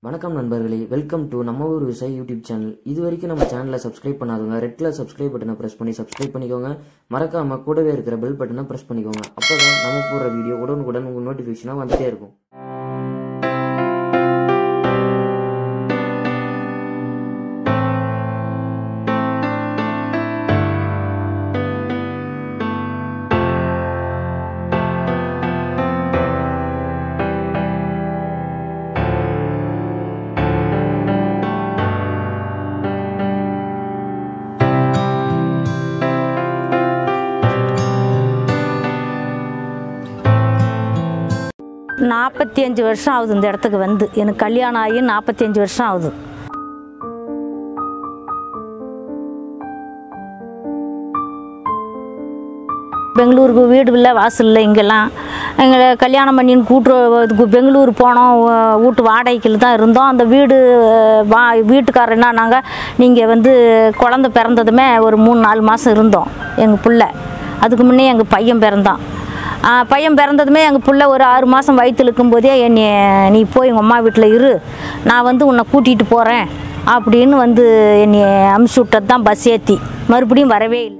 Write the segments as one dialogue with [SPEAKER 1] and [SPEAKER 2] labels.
[SPEAKER 1] வணக்கம் நண்பர்களே welcome to நம்ம ஊர் விவசாயி யூடியூப் சேனல் இது வரைக்கும் நம்ம சேனலை சப்ஸ்கிரைப் பண்ணாதவங்க ரெட் கலர் சப்ஸ்கிரைப் பட்டனை ப்ரெஸ் பண்ணி சப்ஸ்கிரைப் பண்ணிக்கோங்க மறக்காம கூடவே இருக்கிற பெல் பட்டனை ப்ரெஸ் பண்ணிக்கோங்க அப்பதான் நம்ம போடுற வீடியோ உடனுக்குடன் உங்கள் நோட்டிஃபிகேஷனாக வந்துட்டே இருக்கும்
[SPEAKER 2] நாற்பத்தி அஞ்சு வருஷம் ஆகுது இந்த இடத்துக்கு வந்து எனக்கு கல்யாணம் ஆகி நாற்பத்தி அஞ்சு வருஷம் ஆகுது பெங்களூருக்கு வீடு இல்லை வாசல் இல்லை இங்கெல்லாம் எங்களை கல்யாணம் பண்ணின்னு கூட்டு பெங்களூர் போனோம் வ- வீட்டு வாடகைக்கில் தான் இருந்தோம் அந்த வீடு வா வீட்டுக்காரர் என்னன்னாங்க நீங்கள் வந்து குழந்த பிறந்ததுமே ஒரு மூணு நாலு மாதம் இருந்தோம் எங்கள் பிள்ளை அதுக்கு முன்னே எங்கள் பையன் பிறந்தான் ஆ, பையன் பிறந்ததுமே எங்கள் புள்ள ஒரு ஆறு மாதம் வயிற்றுல இருக்கும்போதே என்னை நீ போய் எங்கள் அம்மா வீட்டில் இரு நான் வந்து உன்னை கூட்டிகிட்டு போகிறேன் அப்படின்னு வந்து என்னை அமுச்சு விட்டது தான் பஸ் ஏற்றி மறுபடியும் வரவே இல்லை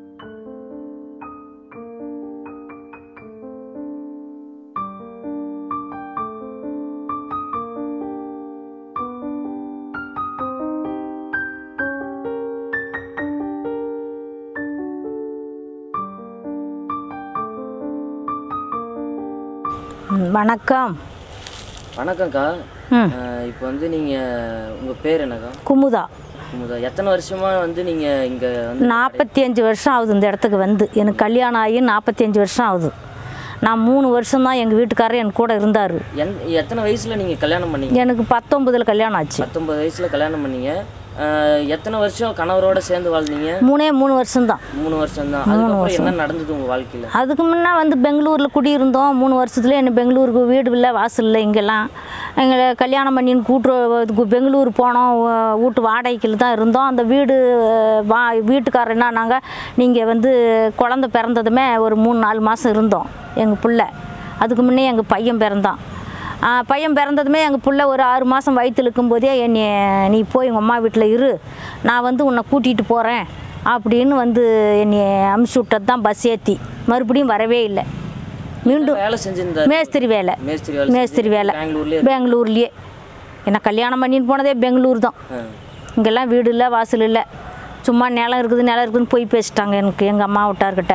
[SPEAKER 2] ம், வணக்கம்
[SPEAKER 1] வணக்கம்க்கா
[SPEAKER 2] ம்
[SPEAKER 1] இப்போ வந்து நீங்கள் உங்கள் பேர் என்னக்கா
[SPEAKER 2] குமுதா
[SPEAKER 1] குமுதா எத்தனை வருஷமாக வந்து நீங்கள் இங்கே வந்து
[SPEAKER 2] நாற்பத்தி அஞ்சு வருஷம் ஆகுது இந்த இடத்துக்கு வந்து எனக்கு கல்யாணம் ஆகி நாற்பத்தி அஞ்சு வருஷம் ஆகுது நான் மூணு வருஷம் தான் எங்கள் வீட்டுக்காரர் என் கூட இருந்தார்
[SPEAKER 1] என் எத்தனை வயசில் நீங்கள் கல்யாணம் பண்ணீங்க
[SPEAKER 2] எனக்கு பத்தொம்பதில் கல்யாணம் ஆச்சு
[SPEAKER 1] பத்தொன்பது வயசில் கல்யாணம் பண்ணீங்க அஹ், எத்தனை வருஷம் கணவரோட சேர்ந்து வாழ்ந்தீங்க
[SPEAKER 2] மூணே மூணு வருஷம்தான்
[SPEAKER 1] மூணு வருஷம் தான் அதுக்கப்புறம் என்ன நடந்தது உங்கள் வாழ்க்கையில்
[SPEAKER 2] அதுக்கு முன்னே வந்து பெங்களூரில் குடியிருந்தோம் மூணு வருஷத்துல என்ன பெங்களூருக்கு வீடு இல்லை வாசல் இல்லை இங்கெல்லாம் எங்களை கல்யாணம் பண்ணின்னு கூட்டு பெங்களூர் போனோம் வ- வீட்டு வாடகைக்கில் தான் இருந்தோம் அந்த வீடு வா வீட்டுக்காரர் என்னன்னாங்க நீங்கள் வந்து குழந்த பிறந்ததுமே ஒரு மூணு நாலு மாதம் இருந்தோம் எங்கள் புள்ள அதுக்கு முன்னே எங்கள் பையன் பிறந்தான் ஆ, பையன் பிறந்ததுமே எங்கள் புள்ள ஒரு ஆறு மாதம் வயிற்றுல இருக்கும்போதே என்னை நீ போய் எங்கள் அம்மா வீட்டில் இரு நான் வந்து உன்னை கூட்டிகிட்டு போகிறேன் அப்படின்னு வந்து என்னை அமுச்சு விட்டது தான் பஸ் ஏற்றி மறுபடியும் வரவே இல்லை மீண்டும்
[SPEAKER 1] வேலை செஞ்சிருந்தாரு
[SPEAKER 2] மேஸ்திரி வேலை
[SPEAKER 1] மேஸ்திரி வேலை
[SPEAKER 2] மேஸ்திரி வேலை
[SPEAKER 1] பெங்களூர்லேயே
[SPEAKER 2] பெங்களூர்லேயே என்ன கல்யாணம் பண்ணின்னு போனதே பெங்களூர் தான் இங்கெல்லாம் வீடு இல்லை வாசல் இல்லை சும்மா நிலம் இருக்குது நிலம் இருக்குதுன்னு போய் பேசிட்டாங்க எனக்கு எங்கள் அம்மா விட்டார்கிட்ட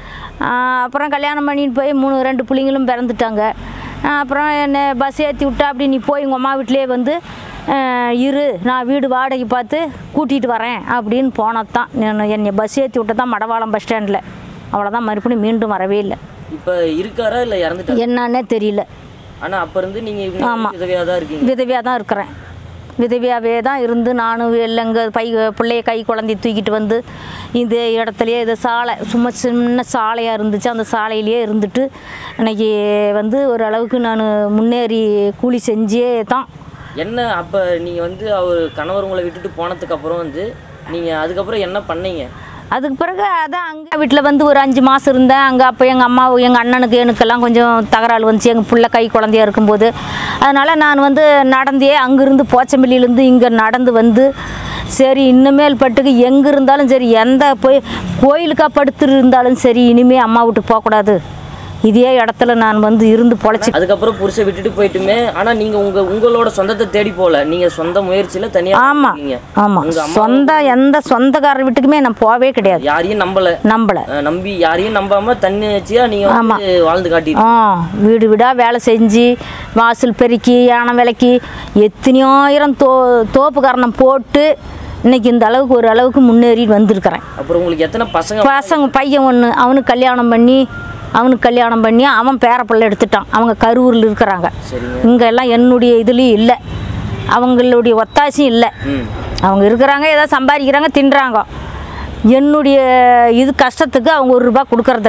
[SPEAKER 2] அப்புறம் கல்யாணம் பண்ணிட்டு போய் மூணு ரெண்டு பிள்ளைங்களும் பிறந்துட்டாங்க ஆ, அப்புறம் என்னை பஸ் ஏற்றி விட்டா அப்படி நீ போய் உங்கள் அம்மா வீட்டிலே வந்து ஆ, இரு நான் வீடு வாடகை பார்த்து கூட்டிகிட்டு வரேன் அப்படின்னு போனது தான் நான் என்னை பஸ் ஏற்றி விட்டது தான் மடவாளம் பஸ் ஸ்டாண்டில் அவ்வளோதான் மறுபடியும் மீண்டும் வரவே இல்லை
[SPEAKER 1] இப்போ இருக்காரா இல்லை இறந்துட்டாரா
[SPEAKER 2] என்னன்னே தெரியல
[SPEAKER 1] ஆனால் அப்போ இருந்து நீங்கள் இவங்க உதவியாக தான் இருக்கீங்க
[SPEAKER 2] விதவியாக தான் இருக்கிறேன் விதவியாகவே தான் இருந்து நானும் இல்லைங்க பை பிள்ளைய கை குழந்தைய தூக்கிட்டு வந்து இந்த இடத்துலையே இது சாலை சும்மா சின்ன சாலையாக இருந்துச்சு அந்த சாலையிலேயே இருந்துட்டு இன்னைக்கு வந்து ஓரளவுக்கு நான் முன்னேறி கூலி செஞ்சே தான்
[SPEAKER 1] என்ன அப்போ நீங்கள் வந்து அவர் கணவர் உங்களை விட்டுட்டு போனதுக்கு அப்புறம் வந்து நீங்கள் அதுக்கப்புறம் என்ன பண்ணீங்க
[SPEAKER 2] அதுக்கு பிறகு அதான் அங்கே வீட்டில் வந்து ஒரு அஞ்சு மாதம் இருந்தேன் அங்கே அப்போ எங்கள் அம்மா எங்கள் அண்ணனுக்கு எனக்கெல்லாம் கொஞ்சம் தகராறு வந்துச்சு எங்கள் புள்ள கை குழந்தையா இருக்கும்போது அதனால் நான் வந்து நடந்தே அங்கேருந்து போச்சம்பள்ளியிலேருந்து இங்கே நடந்து வந்து சரி இனிமேல் பட்டுக்கு எங்கே இருந்தாலும் சரி எந்த போய் கோயிலுக்கா படுத்து இருந்தாலும் சரி இனிமேல் அம்மா வீட்டுக்கு போகக்கூடாது இதே இடத்துல நான் வந்து இருந்து பொழைச்சி
[SPEAKER 1] அதுக்கப்புறம் புருஷை விட்டுட்டு போயிட்டுமே ஆனால் நீங்கள் உங்கள் உங்களோட சொந்தத்தை தேடி போகல நீங்கள் சொந்த முயற்சியில் தனியாக
[SPEAKER 2] ஆமாம்
[SPEAKER 1] இருக்கீங்க
[SPEAKER 2] ஆமாம்
[SPEAKER 1] உங்க அம்மா
[SPEAKER 2] சொந்த எந்த சொந்தக்காரர் வீட்டுக்குமே நான் போகவே கிடையாது
[SPEAKER 1] யாரையும் நம்பலை
[SPEAKER 2] நம்பலை
[SPEAKER 1] அஹ் நம்பி யாரையும் நம்பாம தன்னிச்சையா நீங்கள் வந்து வாழ்ந்து காட்டி
[SPEAKER 2] ஆ வீடு வீடாக வேலை செஞ்சு வாசல் பெருக்கி யானை விலைக்கு எத்தனையாயிரம் தோ தோப்பு காரணம் போட்டு இன்னைக்கு இந்த அளவுக்கு ஒரு அளவுக்கு முன்னேறி வந்திருக்கிறேன்
[SPEAKER 1] அப்புறம் உங்களுக்கு எத்தனை பசங்க
[SPEAKER 2] பசங்க பையன் ஒன்று அவனுக்கு கல்யாணம் பண்ணி அவனுக்கு கல்யாணம் பண்ணி அவன் பேரப்பிள்ளை எடுத்துட்டான் அவங்க கரூரில் இருக்கிறாங்க
[SPEAKER 1] சரிங்க
[SPEAKER 2] இங்கெல்லாம் என்னுடைய இதுலேயும் இல்லை அவங்களுடைய ஒத்தாசையும் இல்லை
[SPEAKER 1] ம்
[SPEAKER 2] அவங்க இருக்கிறாங்க ஏதோ சம்பாதிக்கிறாங்க தின்றாங்க என்னுடைய இது கஷ்டத்துக்கு அவங்க ஒரு ரூபா கொடுக்கறதில்ல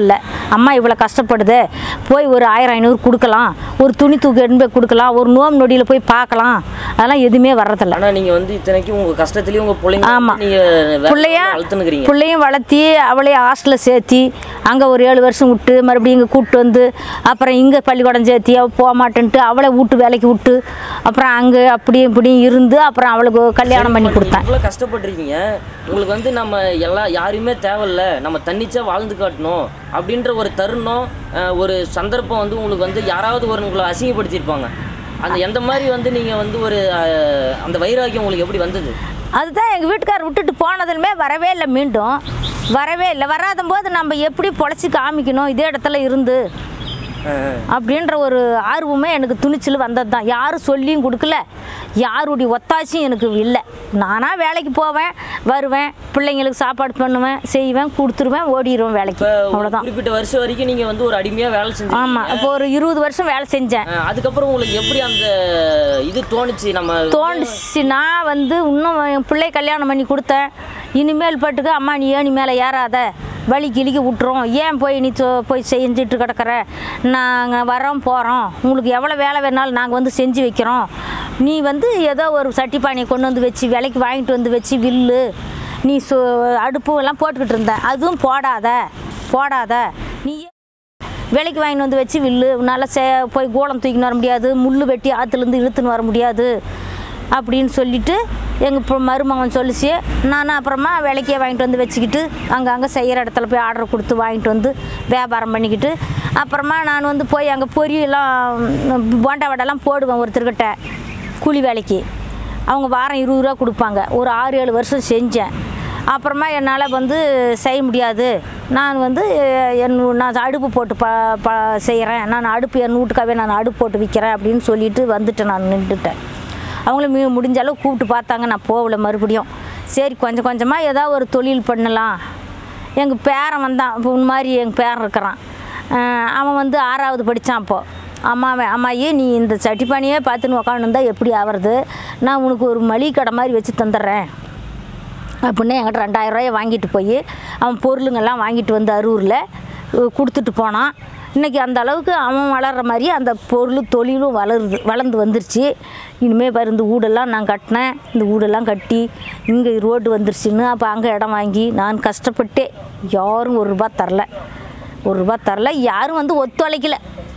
[SPEAKER 2] அம்மா இவ்வளோ கஷ்டப்படுது போய் ஒரு ஆயிரம் ஐநூறு கொடுக்கலாம் ஒரு துணி தூக்கி எடுத்து போய் கொடுக்கலாம் ஒரு நோம் நொடியில் போய் பார்க்கலாம் அதெல்லாம் எதுவுமே வர்றதில்ல
[SPEAKER 1] ஆனா நீங்க வந்து இத்தனைக்கும் உங்க கஷ்டத்துலயும் உங்க பிள்ளைங்க
[SPEAKER 2] ஆமா.
[SPEAKER 1] வந்து நீங்க வேற
[SPEAKER 2] பிள்ளைய
[SPEAKER 1] வளர்த்துனுக்குறீங்க
[SPEAKER 2] பிள்ளையும் வளர்த்தி அவளே ஹாஸ்டலில் சேர்த்தி அங்கே ஒரு ஏழு வருஷம் விட்டு மறுபடியும் இங்கே கூப்பிட்டு வந்து அப்புறம் இங்கே பள்ளிக்கூடம் சேர்த்தி அவள் போக மாட்டேன்ட்டு அவளை வீட்டு வேலைக்கு விட்டு அப்புறம் அங்கே அப்படி இப்படி இருந்து அப்புறம் அவளுக்கு கல்யாணம் பண்ணி கொடுத்தேன்
[SPEAKER 1] இவ்வளோ கஷ்டப்பட்டிருக்கீங்க உங்களுக்கு வந்து நம்ம எல்லா யாரையுமே தேவையில்ல நம்ம தன்னிச்சா வாழ்ந்து காட்டணும் அப்படின்ற ஒரு தருணம் அஹ், ஒரு சந்தர்ப்பம் வந்து உங்களுக்கு வந்து யாராவது ஒரு உங்களை அசிங்கப்படுத்தியிருப்பாங்க அந்த எந்த மாதிரி வந்து நீங்க வந்து ஒரு அஹ், அந்த வைராகியம் உங்களுக்கு எப்படி வந்தது
[SPEAKER 2] அதுதான் எங்கள் வீட்டுக்கார் விட்டுட்டு போனதுலுமே வரவே இல்லை மீண்டும் வரவே இல்லை வராத போது நம்ம எப்படி பொழைச்சி காமிக்கணும் இதே இடத்துல இருந்து
[SPEAKER 1] அஹ்,
[SPEAKER 2] அப்படின்ற ஒரு ஆர்வமே எனக்கு துணிச்சல் வந்தது தான் யாரும் சொல்லியும் கொடுக்கல யாருடைய ஒத்தாச்சியும் எனக்கு இல்லை நானாக வேலைக்கு போவேன் வருவேன் பிள்ளைங்களுக்கு சாப்பாடு பண்ணுவேன் செய்வேன் கொடுத்துருவேன் ஓடிடுவேன் வேலைக்கு
[SPEAKER 1] இப்ப ஒரு
[SPEAKER 2] அவ்வளோதான்
[SPEAKER 1] குறிப்பிட்ட வருஷம் வரைக்கும் நீங்க வந்து ஒரு அடிமையா வேலை செஞ்சு
[SPEAKER 2] ஆமாம் இப்போ ஒரு இருபது வருஷம் வேலை செஞ்சேன்
[SPEAKER 1] அதுக்கப்புறம் உங்களுக்கு எப்படி அந்த இது தோணுச்சு நம்ம
[SPEAKER 2] தோணுச்சு நான் வந்து இன்னும் என் பிள்ளை கல்யாணம் பண்ணி கொடுத்தேன் இனிமேல் பட்டுக்கு அம்மா நீ ஏணி மேலே ஏறாத வலி கிளிக்கு விட்டுரும் ஏன் போய் நீ சொ- போய் செஞ்சுட்டு கிடக்குற நாங்கள் வரோம் போகிறோம் உங்களுக்கு எவ்வளோ வேலை வேணாலும் நாங்கள் வந்து செஞ்சு வைக்கிறோம் நீ வந்து ஏதோ ஒரு சட்டி பானையை கொண்டு வந்து வச்சு விலைக்கு வாங்கிட்டு வந்து வச்சு வில்லு நீ சு அடுப்பு எல்லாம் போட்டுக்கிட்டு இருந்தேன் அதுவும் போடாத போடாத நீ விலைக்கு வாங்கிட்டு வந்து வச்சு வில்லு நல்லா சே போய் கோலம் தூக்கின்னு வர முடியாது முள் வெட்டி ஆற்றுலேருந்து இழுத்துன்னு வர முடியாது அப்படின்னு சொல்லிட்டு எங்கள் இப்போ மருமகன் சொல்லிச்சு நானும் அப்புறமா விலைக்கே வாங்கிட்டு வந்து வச்சுக்கிட்டு அங்கங்கே செய்கிற இடத்துல போய் ஆர்டர் கொடுத்து வாங்கிட்டு வந்து வியாபாரம் பண்ணிக்கிட்டு அப்புறமா நான் வந்து போய் அங்கே பொரியெல்லாம் போண்டா வடைலாம் போடுவேன் ஒருத்தர்கிட்ட கூலி வேலைக்கு அவங்க வாரம் இருபது ரூபா கொடுப்பாங்க ஒரு ஆறு ஏழு வருஷம் செஞ்சேன் அப்புறமா என்னால் வந்து செய்ய முடியாது நான் வந்து என் நான் அடுப்பு போட்டு ப ப செய்கிறேன் நான் அடுப்பு என் வீட்டுக்காகவே நான் அடுப்பு போட்டு விற்கிறேன் அப்படின்னு சொல்லிட்டு வந்துட்டேன் நான் நின்றுட்டேன் அவங்களும் மீ முடிஞ்ச அளவு கூப்பிட்டு பார்த்தாங்க நான் போகல மறுபடியும் சரி கொஞ்சம் கொஞ்சமாக ஏதாவது ஒரு தொழில் பண்ணலாம் எங்கள் பேரன் வந்தான் இப்போ உன் மாதிரி எங்கள் பேரன் இருக்கிறான் அஹ் அவன் வந்து ஆறாவது படித்தான் அப்போது அம்மாவே அம்மாயி நீ இந்த சட்டிப்பானியே பார்த்துன்னு உக்காந்துருந்தா எப்படி ஆவறது நான் உனக்கு ஒரு மளிகை கடை மாதிரி வச்சு தந்துடுறேன் அப்படின்னு என்கிட்ட ரெண்டாயிரம் ரூபாயை வாங்கிட்டு போய் அவன் பொருளுங்கெல்லாம் வாங்கிட்டு வந்து அரூரில் அஹ் கொடுத்துட்டு போனான் இன்றைக்கி அந்த அளவுக்கு அவன் வளர்கிற மாதிரி அந்த பொருள் தொழிலும் வளருது வளர்ந்து வந்துருச்சு இனிமேல் பாரு இந்த வீடெல்லாம் நான் கட்டினேன் இந்த வீடெல்லாம் கட்டி இங்கே ரோடு வந்துருச்சுன்னு அப்போ அங்கே இடம் வாங்கி நான் கஷ்டப்பட்டே யாரும் ஒரு ரூபா தரல ஒரு ரூபா தரல யாரும் வந்து ஒத்துழைக்கல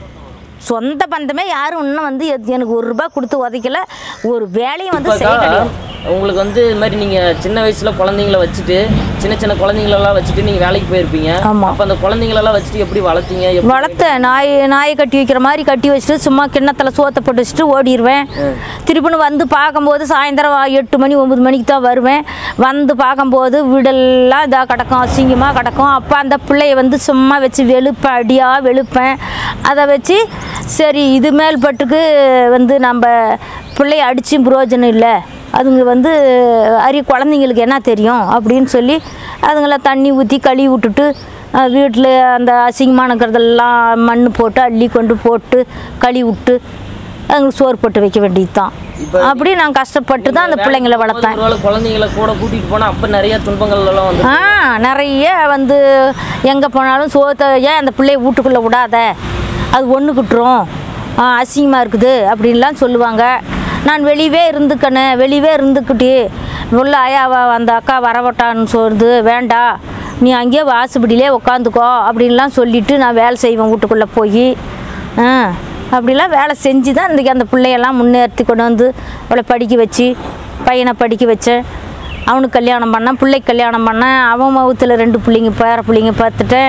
[SPEAKER 2] சொந்த பந்தமே யாரும் இன்னும் வந்து எத்- எனக்கு ஒரு ரூபா கொடுத்து உதைக்கல ஒரு வேலையும் வந்து
[SPEAKER 1] இப்பக்கா,
[SPEAKER 2] செய்யலையே
[SPEAKER 1] உங்களுக்கு வந்து இது மாதிரி நீங்க சின்ன வயசுல குழந்தைங்கள வச்சுட்டு சின்ன சின்ன குழந்தைங்களெல்லாம் வச்சுட்டு நீங்க வேலைக்கு போயிருப்பீங்க
[SPEAKER 2] ஆமா.
[SPEAKER 1] அப்ப அந்த குழந்தைங்களெல்லாம் வச்சுட்டு எப்படி வளர்த்தீங்க எப்படி
[SPEAKER 2] வளர்த்தேன் நாய் நாயை கட்டி வைக்கிற மாதிரி கட்டி வச்சுட்டு சும்மா கிண்ணத்தில் சோத்தை போட்டு வச்சுட்டு ஓடிடுவேன் திருப்பின்னு வந்து பார்க்கும்போது சாயந்தரம் எட்டு மணி ஒம்பது மணிக்கு தான் வருவேன் வந்து பார்க்கும்போது வீடெல்லாம் இதாக கிடக்கும் அசிங்கமாக கிடக்கும் அப்போ அந்த பிள்ளைய வந்து சும்மா வச்சு வெளுப்பேன் அடியாக வெளுப்பேன் அதை வச்சு சரி இது மேல்பட்டுக்கு வந்து நம்ம பிள்ளைய அடிச்சும் பிரயோஜனம் இல்லை அதுங்க வந்து அரிய குழந்தைங்களுக்கு என்ன தெரியும் அப்படின்னு சொல்லி அதுங்கள தண்ணி ஊற்றி கழுவி விட்டுட்டு வீட்டில் அந்த அசிங்கமாக இருக்கிறதெல்லாம் மண் போட்டு அள்ளி கொண்டு போட்டு கழுவி விட்டு அதுங்களுக்கு சோறு போட்டு வைக்க வேண்டியது தான்
[SPEAKER 1] இப்ப
[SPEAKER 2] அப்படி நான் கஷ்டப்பட்டு தான் அந்த பிள்ளைங்களை வளர்த்தேன்
[SPEAKER 1] ஒருவேளை குழந்தைங்கள கூட கூட்டிட்டு போனா அப்ப நிறைய துன்பங்கள் எல்லாம் வந்து
[SPEAKER 2] ஆ நிறைய வந்து எங்கே போனாலும் சோத்தை ஏன் அந்த பிள்ளைய வீட்டுக்குள்ளே விடாத அது ஒன்றுக்கிட்டுரும் அசிங்கமாக இருக்குது அப்படின்லாம் சொல்லுவாங்க நான் வெளியவே இருந்துக்கணே வெளியவே இருந்துக்கிட்டு உள்ள ஆயாவா அந்த அக்கா வரவட்டான்னு சொல்லுது வேண்டாம் நீ அங்கேயே வாசுபடியிலே உக்காந்துக்கோ அப்படின்லாம் சொல்லிட்டு நான் வேலை செய்வேன் வீட்டுக்குள்ளே போய் ஆ அப்படிலாம் வேலை செஞ்சு தான் இன்றைக்கி அந்த பிள்ளையெல்லாம் முன்னேற்றி கொண்டு வந்து அவளை படிக்க வச்சு பையனை படிக்க வச்சேன் அவனுக்கு கல்யாணம் பண்ணேன் பிள்ளைக்கு கல்யாணம் பண்ணேன் அவன் மவுத்தில் ரெண்டு பிள்ளைங்க பேர பிள்ளைங்க பார்த்துட்டேன்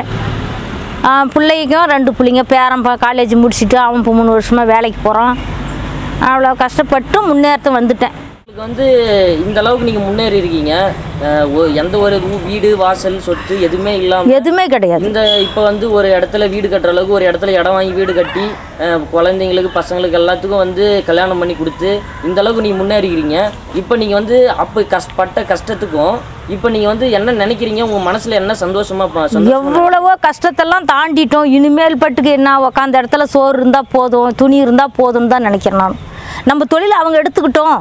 [SPEAKER 2] ஆ, பிள்ளைக்கும் ரெண்டு பிள்ளைங்க பேரன் காலேஜ் முடிச்சுட்டு அவன் இப்போ மூணு வருஷமாக வேலைக்கு போகிறான் அவ்வளோ கஷ்டப்பட்டு முன்னேற்ற வந்துட்டேன்
[SPEAKER 1] உங்களுக்கு வந்து இந்த அளவுக்கு நீங்க முன்னேறி இருக்கீங்க அஹ் ஒ- எந்த ஒரு ஊ- வீடு வாசல் சொத்து எதுவுமே இல்லாம
[SPEAKER 2] எதுவுமே கிடையாது
[SPEAKER 1] இந்த இப்போ வந்து ஒரு இடத்துல வீடு கட்டுற அளவுக்கு ஒரு இடத்துல இடம் வாங்கி வீடு கட்டி அஹ், குழந்தைங்களுக்கு பசங்களுக்கு எல்லாத்துக்கும் வந்து கல்யாணம் பண்ணி கொடுத்து இந்த அளவுக்கு நீங்கள் முன்னேறிக்கிறீங்க இப்போ நீங்கள் வந்து அப்போ கஷ்டப்பட்ட கஷ்டத்துக்கும் இப்போ நீங்கள் வந்து என்ன நினைக்கிறீங்க உங்கள் மனசில் என்ன சந்தோஷமா ப- சந்தோஷமா
[SPEAKER 2] எவ்வளவோ கஷ்டத்தெல்லாம் தாண்டிட்டோம் இனிமேல் பட்டுக்கு என்ன உக்காந்த இடத்துல சோறு இருந்தால் போதும் துணி இருந்தால் போதும்னு தான் நினைக்கிறேன் நான் நம்ம தொழில் அவங்க எடுத்துக்கிட்டோம்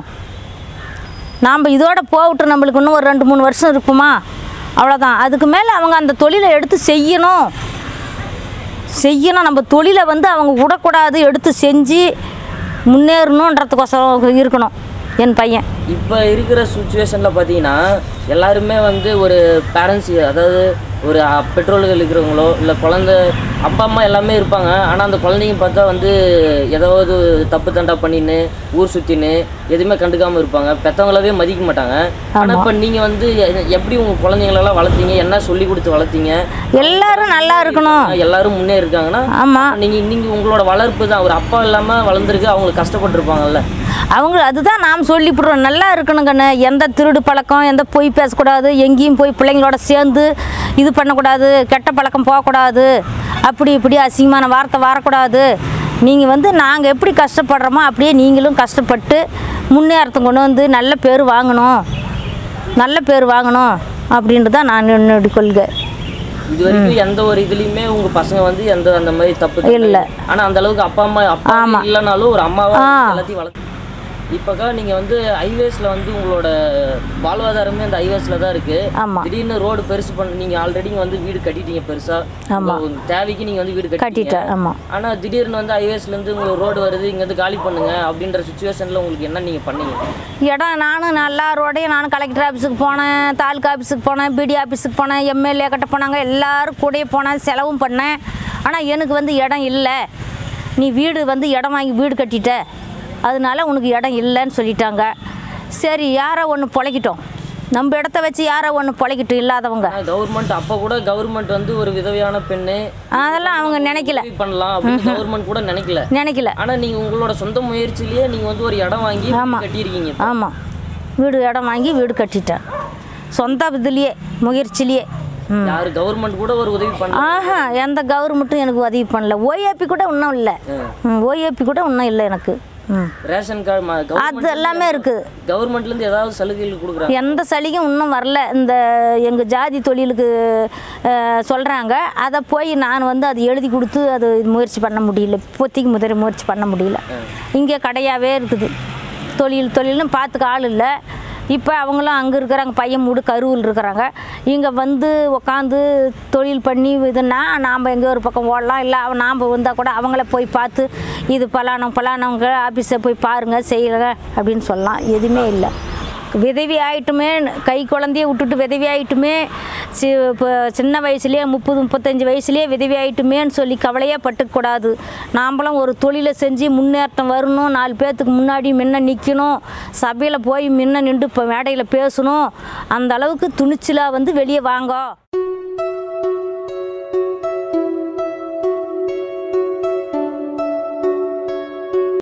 [SPEAKER 2] நாம் இதோட போகட்டும் நம்மளுக்கு இன்னும் ஒரு ரெண்டு மூணு வருஷம் இருக்குமா அவ்வளோதான் அதுக்கு மேலே அவங்க அந்த தொழிலை எடுத்து செய்யணும் செய்யணும் நம்ம தொழிலை வந்து அவங்க விடக்கூடாது எடுத்து செஞ்சு முன்னேறணுன்றதுக்கோசரம் இருக்கணும் என் பையன்
[SPEAKER 1] இப்போ இருக்கிற சுச்சுவேஷனில் பார்த்தீங்கன்னா எல்லாருமே வந்து ஒரு பேரண்ட்ஸ் அதாவது ஒரு அ- பெற்றோர்கள் இருக்கிறவங்களோ இல்லை குழந்தை அப்பா அம்மா எல்லாமே இருப்பாங்க ஆனால் அந்த குழந்தைங்க பார்த்தா வந்து ஏதாவது தப்பு தண்டா பண்ணின்னு ஊர் சுற்றின்னு எதுவுமே கண்டுக்காமல் இருப்பாங்க பெற்றவங்களவே மதிக்க மாட்டாங்க ஆனால் இப்போ நீங்கள் வந்து எ- எப்படி உங்கள் குழந்தைங்களெல்லாம் வளர்த்தீங்க என்ன சொல்லி கொடுத்து வளர்த்தீங்க
[SPEAKER 2] எல்லாரும் நல்லா இருக்கணும்
[SPEAKER 1] எல்லாரும் முன்னே இருக்காங்கன்னா
[SPEAKER 2] ஆமாம்
[SPEAKER 1] நீங்கள் நீங்கள் உங்களோட வளர்ப்பு தான் ஒரு அப்பா இல்லாமல் வளர்ந்துருக்கு அவங்க கஷ்டப்பட்டிருப்பாங்கல்ல
[SPEAKER 2] அவங்க அதுதான் நாம் சொல்லிவிடுறோம் நல்லா இருக்கணும் கண்ணு எந்த திருடு பழக்கம் எந்த பொய் பேசக்கூடாது எங்கேயும் போய் பிள்ளைங்களோட சேர்ந்து இது பண்ணக்கூடாது கெட்ட பழக்கம் போகக்கூடாது அப்படி இப்படி அசிங்கமான வார்த்தை வரக்கூடாது நீங்கள் வந்து நாங்கள் எப்படி கஷ்டப்படுறோமோ அப்படியே நீங்களும் கஷ்டப்பட்டு முன்னேறத்தை கொண்டு வந்து நல்ல பேர் வாங்கணும் நல்ல பேர் வாங்கணும் அப்படின்ட்டு தான் நான் என்னுடைய கொள்கை
[SPEAKER 1] இது வரைக்கும் எந்த ஒரு இதுலயுமே உங்க பசங்க வந்து எந்த அந்த மாதிரி தப்பு
[SPEAKER 2] இல்ல.
[SPEAKER 1] ஆனா அந்த அளவுக்கு அப்பா அம்மா அப்பா இல்லைனாலும் ஒரு அம்மாவா எல்லாத்தையும் வளர்த்து இப்பக்கா நீங்க வந்து ஹைவேஸ்ல வந்து உங்களோட வாழ்வாதாரமே அந்த ஹைவேஸ்ல தான் இருக்கு
[SPEAKER 2] ஆமாம்
[SPEAKER 1] திடீர்னு ரோடு பெருசு பண்ண நீங்க ஆல்ரெடி வந்து வீடு கட்டிட்டீங்க பெருசா
[SPEAKER 2] ஆமா.
[SPEAKER 1] உங்க தேவைக்கு நீங்க வந்து வீடு கட்டிட்டீங்க
[SPEAKER 2] கட்டிட்டேன் ஆமாம்
[SPEAKER 1] ஆனா திடீர்னு வந்து ஹைவேஸ்ல இருந்து உங்களுக்கு ரோடு வருது இங்க இருந்து காலி பண்ணுங்க அப்படின்ற சுச்சுவேஷன்ல உங்களுக்கு என்ன நீங்க பண்ணீங்க
[SPEAKER 2] இடம் நானும் நல்லா ரோடையும் நானும் கலெக்டர் ஆஃபீஸுக்கு போனேன் தாலுக்கா ஆஃபீஸுக்கு போனேன் பிடி ஆஃபீஸுக்கு போனேன் எம்எல்ஏ கிட்ட போனாங்க எல்லாரும் கூடயே போனேன் செலவும் பண்ணேன் ஆனால் எனக்கு வந்து இடம் இல்லை நீ வீடு வந்து இடம் வாங்கி வீடு கட்டிட்ட அதனால உனக்கு இடம் இல்லைன்னு சொல்லிட்டாங்க சரி யாரோ ஒன்று பொழைக்கிட்டோம் நம்ம இடத்த வச்சு யாரோ ஒன்று பொழைக்கிட்டோம் இல்லாதவங்க
[SPEAKER 1] கவர்மெண்ட் அப்ப கூட கவர்மெண்ட் வந்து ஒரு விதவையான பெண்ணு
[SPEAKER 2] அதெல்லாம் அவங்க நினைக்கல
[SPEAKER 1] உதவி பண்ணலாம் அப்படின்னு கவர்மெண்ட் கூட நினைக்கல
[SPEAKER 2] நினைக்கல
[SPEAKER 1] ஆனா நீங்க உங்களோட சொந்த முயற்சியிலேயே நீங்க வந்து ஒரு இடம் வாங்கி
[SPEAKER 2] ஆமா.
[SPEAKER 1] கட்டியிருக்கீங்க
[SPEAKER 2] ஆமாம் வீடு இடம் வாங்கி வீடு கட்டிட்டேன் சொந்த இதுலேயே முயற்சிலேயே ம்
[SPEAKER 1] யாரு கவர்மெண்ட் கூட ஒரு உதவி பண்ண
[SPEAKER 2] ஆஹா எந்த கவர்மெண்ட்டும் எனக்கு உதவி பண்ணல ஓஏபி கூட இன்னும் இல்லை ஓஏபி கூட இன்னும் இல்லை எனக்கு ம்
[SPEAKER 1] ரேஷன் கார்டு
[SPEAKER 2] அது எல்லாமே இருக்குது
[SPEAKER 1] கவர்மெண்ட்ல இருந்து ஏதாவது சலுகைகள் கொடுக்குறாங்க
[SPEAKER 2] எந்த சலுகையும் இன்னும் வரல இந்த எங்கள் ஜாதி தொழிலுக்கு சொல்கிறாங்க அதை போய் நான் வந்து அது எழுதி கொடுத்து அது முயற்சி பண்ண முடியல இப்போதைக்கு முதல் முயற்சி பண்ண முடியல இங்கே கடையாகவே இருக்குது தொழில் தொழில்னு பார்த்துக்க ஆள் இல்லை இப்போ அவங்களும் அங்கே இருக்கிறாங்க பையன் மூடு கருவில் இருக்கிறாங்க இங்கே வந்து உக்காந்து தொழில் பண்ணி இதுன்னா நாம் எங்கே ஒரு பக்கம் ஓடலாம் இல்லை நாம் வந்தால் கூட அவங்கள போய் பார்த்து இது பலானம் பலானவங்க ஆஃபீஸை போய் பாருங்கள் செய்யுங்க அப்படின்னு சொல்லலாம் எதுவுமே இல்லை விதவி ஆயிட்டுமே கை குழந்தைய விட்டுட்டு விதவி ஆயிட்டுமே சி இப்போ சின்ன வயசுலேயே முப்பது முப்பத்தஞ்சு வயசுலேயே விதவி ஆயிட்டுமேன்னு சொல்லி கவலையே பட்டுக்கூடாது நாம்பளும் ஒரு தொழிலை செஞ்சு முன்னேற்றம் வரணும் நாலு பேர்த்துக்கு முன்னாடி முன்ன நிற்கணும் சபையில் போய் முன்ன நின்று இப்போ மேடையில் பேசணும் அந்த அளவுக்கு துணிச்சலாக வந்து வெளியே வாங்க